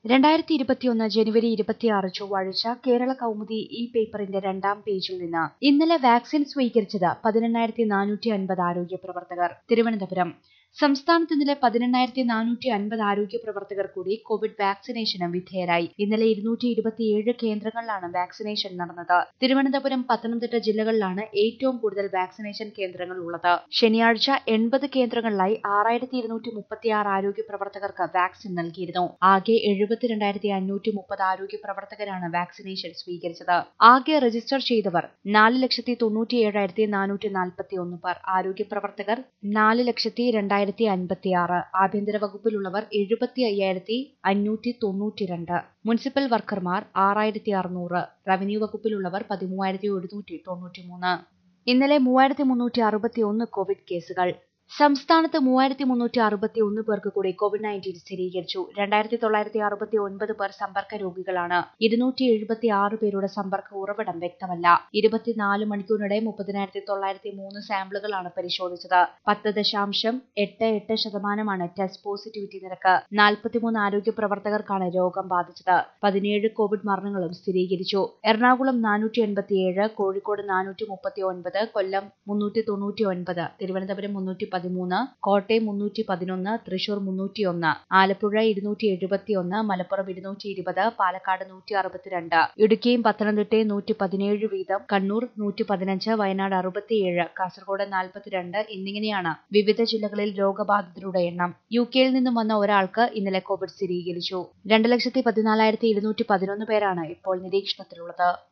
രണ്ടായിരത്തി ഇരുപത്തിയൊന്ന് ജനുവരി ഇരുപത്തിയാറ് ചൊവ്വാഴ്ച കേരള കൗമുദി ഈ പേപ്പറിന്റെ രണ്ടാം പേജിൽ നിന്ന് ഇന്നലെ വാക്സിൻ സ്വീകരിച്ചത് പതിനെണ്ണായിരത്തി നാനൂറ്റി അൻപത് ആരോഗ്യ പ്രവർത്തകർ തിരുവനന്തപുരം സംസ്ഥാനത്ത് ഇന്നലെ പതിനെണ്ണായിരത്തി നാനൂറ്റി അൻപത് ആരോഗ്യ പ്രവർത്തകർ കൂടി കോവിഡ് വാക്സിനേഷന് വിധേയരായി ഇന്നലെ ഇരുന്നൂറ്റി ഇരുപത്തിയേഴ് കേന്ദ്രങ്ങളിലാണ് വാക്സിനേഷൻ നടന്നത് തിരുവനന്തപുരം പത്തനംതിട്ട ജില്ലകളിലാണ് ഏറ്റവും കൂടുതൽ വാക്സിനേഷൻ കേന്ദ്രങ്ങൾ ഉള്ളത് ശനിയാഴ്ച എൺപത് കേന്ദ്രങ്ങളിലായി ആറായിരത്തി ഇരുന്നൂറ്റി മുപ്പത്തിയാറ് ആരോഗ്യ പ്രവർത്തകർക്ക് വാക്സിൻ നൽകിയിരുന്നു ആകെ എഴുപത്തിരണ്ടായിരത്തി അഞ്ഞൂറ്റി മുപ്പത് ആരോഗ്യ പ്രവർത്തകരാണ് വാക്സിനേഷൻ സ്വീകരിച്ചത് ആകെ രജിസ്റ്റർ ചെയ്തവർ നാല് ലക്ഷത്തി തൊണ്ണൂറ്റി ഏഴായിരത്തി നാനൂറ്റി നാൽപ്പത്തി ഒന്ന് പേർ ആരോഗ്യ പ്രവർത്തകർ നാല് ലക്ഷത്തി രണ്ടായിരത്തി അൻപത്തിയാറ് ആഭ്യന്തര വകുപ്പിലുള്ളവർ എഴുപത്തി അയ്യായിരത്തി അഞ്ഞൂറ്റി തൊണ്ണൂറ്റിരണ്ട് മുനിസിപ്പൽ വർക്കർമാർ ആറായിരത്തി അറുന്നൂറ് റവന്യൂ വകുപ്പിലുള്ളവർ പതിമൂവായിരത്തി ഒരുന്നൂറ്റി തൊണ്ണൂറ്റിമൂന്ന് ഇന്നലെ മൂവായിരത്തി മുന്നൂറ്റി അറുപത്തി ഒന്ന് കോവിഡ് കേസുകൾ സംസ്ഥാനത്ത് മൂവായിരത്തി മുന്നൂറ്റി അറുപത്തി ഒന്ന് പേർക്ക് കൂടി കോവിഡ് നയൻറ്റീൻ സ്ഥിരീകരിച്ചു രണ്ടായിരത്തി തൊള്ളായിരത്തി അറുപത്തി ഒൻപത് പേർ സമ്പർക്ക രോഗികളാണ് ഇരുന്നൂറ്റി എഴുപത്തി ആറ് പേരുടെ സമ്പർക്ക ഉറവിടം വ്യക്തമല്ല ഇരുപത്തിനാല് മണിക്കൂറിനിടെ മുപ്പതിനായിരത്തി തൊള്ളായിരത്തി മൂന്ന് സാമ്പിളുകളാണ് പരിശോധിച്ചത് പത്ത് ദശാംശം എട്ട് എട്ട് ശതമാനമാണ് ടെസ്റ്റ് പോസിറ്റിവിറ്റി നിരക്ക് നാൽപ്പത്തിമൂന്ന് ആരോഗ്യ പ്രവർത്തകർക്കാണ് രോഗം ബാധിച്ചത് പതിനേഴ് കോവിഡ് മരണങ്ങളും സ്ഥിരീകരിച്ചു എറണാകുളം നാനൂറ്റി എൺപത്തിയേഴ് കോഴിക്കോട് നാനൂറ്റി മുപ്പത്തി ഒൻപത് കൊല്ലം മുന്നൂറ്റി തൊണ്ണൂറ്റി ഒൻപത് തിരുവനന്തപുരം മുന്നൂറ്റി പതിമൂന്ന് കോട്ടയം മുന്നൂറ്റി പതിനൊന്ന് തൃശൂർ മുന്നൂറ്റിയൊന്ന് ആലപ്പുഴ ഇരുന്നൂറ്റി എഴുപത്തിയൊന്ന് മലപ്പുറം ഇരുന്നൂറ്റി ഇരുപത് പാലക്കാട് നൂറ്റി അറുപത്തിരണ്ട് ഇടുക്കിയും പത്തനംതിട്ടയും നൂറ്റി പതിനേഴ് വീതം കണ്ണൂർ നൂറ്റി പതിനഞ്ച് വയനാട് അറുപത്തിയേഴ് കാസർഗോഡ് നാൽപ്പത്തിരണ്ട് എന്നിങ്ങനെയാണ് വിവിധ ജില്ലകളിൽ രോഗബാധിതരുടെ എണ്ണം യു കെയിൽ നിന്നും വന്ന ഒരാൾക്ക് ഇന്നലെ കോവിഡ് സ്ഥിരീകരിച്ചു രണ്ട് ലക്ഷത്തി പതിനാലായിരത്തി ഇരുന്നൂറ്റി പതിനൊന്ന് പേരാണ് ഇപ്പോൾ നിരീക്ഷണത്തിലുള്ളത്